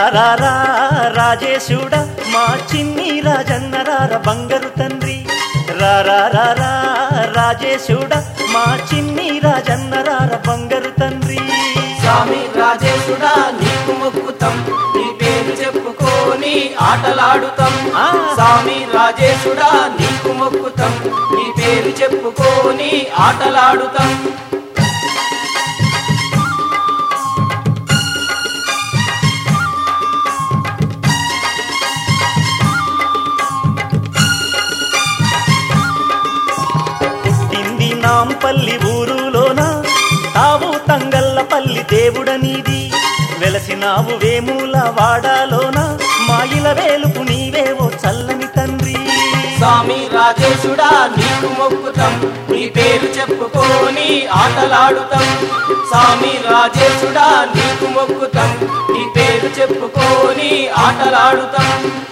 రా రా రాజేశుడా మా చిన్ని రాజన్న రార బంగారు తండ్రి రా రా రా రా రాజేశుడా మా చిన్ని రాజన్న రార బంగారు తండ్రి స్వామి రాజేశుడా నీకు మొక్కుతాం నీ పేరు చెప్పుకొని ఆటలాడుతాం ఆ. స్వామి రాజేశుడా నీకు మొక్కుతాం నీ పేరు చెప్పుకొని ఆటలాడుతాం పుట్టింది నాంపల్లి ఊరులోన తావు తంగల్లపల్లి దేవుడనీది వెలసినావు వేముల వాడాలోన మాయిల వేలుపు నీవేవో చల్లని తండ్రి స్వామి రాజేశుడా నీకు మొక్కుతాం నీ పేరు చెప్పుకొని ఆటలాడుతాం స్వామి రాజేశుడా నీకు మొక్కుతాం నీ పేరు చెప్పుకొని ఆటలాడుతాం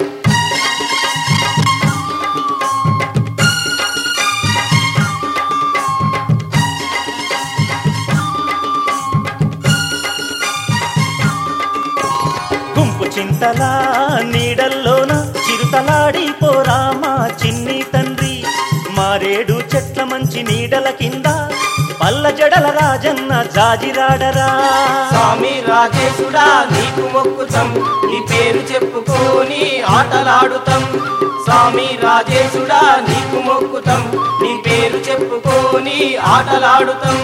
గుంపు చింతలా నీడల్లోన చిరుతలాడి పోరా మా చిన్ని తండ్రి మారేడు చెట్ల మంచి నీడల కింద పల్ల జడల రాజన్న జాజిరాడరా స్వామి రాజేశుడా నీకు మొక్కుతాం నీ పేరు చెప్పుకొని ఆటలాడుతాం స్వామి రాజేశుడా నీకు మొక్కుతాం నీ పేరు చెప్పుకొని ఆటలాడుతాం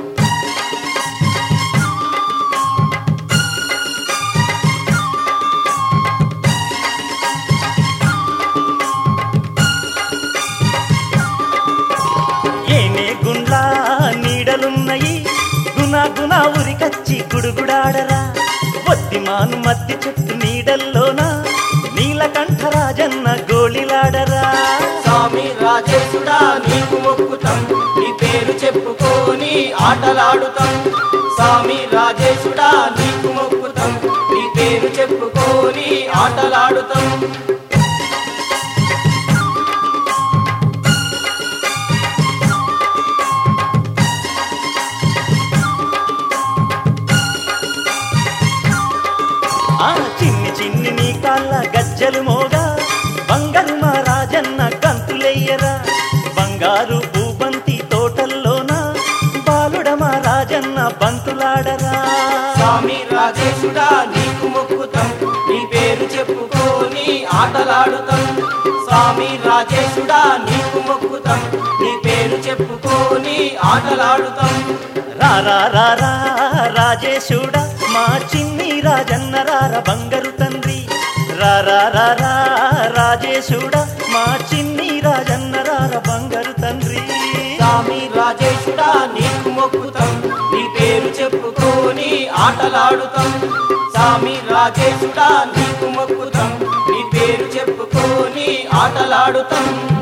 ఏనే గుండ్లా నీడలున్నయి గుణ గుణ ఉరికచ్చి గుడుగుడాడరా వద్దిమాను మద్ది చెట్టు నీడల్లోన నీలకంఠ రాజన్న గోళిలాడరా స్వామి రాజేశుడా నీకు మొక్కుతాం నీ పేరు చెప్పుకొని ఆటలాడుతాం స్వామి రాజేశుడా నీకు మొక్కుతాం నీ పేరు చెప్పుకొని ఆటలాడుతాం ఆ చిన్ని చిన్ని నీ కాళ్ళ గజ్జలు మోగా బంగారు మా రాజన్న గంతులెయ్యరా బంగారు భూబంతి తోటల్లోన బాలుడ మా రాజన్న బంతులాడరా స్వామి రాజేశుడా నీకు మొక్కుతాం నీ పేరు చెప్పుకొని ఆటలాడుతాం స్వామి రాజేశుడా నీకు మొక్కుతాం నీ పేరు చెప్పుకొని ఆటలాడుతాం రా రా రా రా రాజేశుడా మా చిన్ని రాజన్న రార బంగారు తండ్రి రా రా రా రా రాజేశుడా మా చిన్ని రాజన్న రార బంగారు తండ్రి స్వామి రాజేశుడా నీకు మొక్కుతాం నీ పేరు చెప్పుకొని ఆటలాడుతాం స్వామి రాజేశుడా నీకు మొక్కుతాం నీ పేరు చెప్పుకొని ఆటలాడుతాం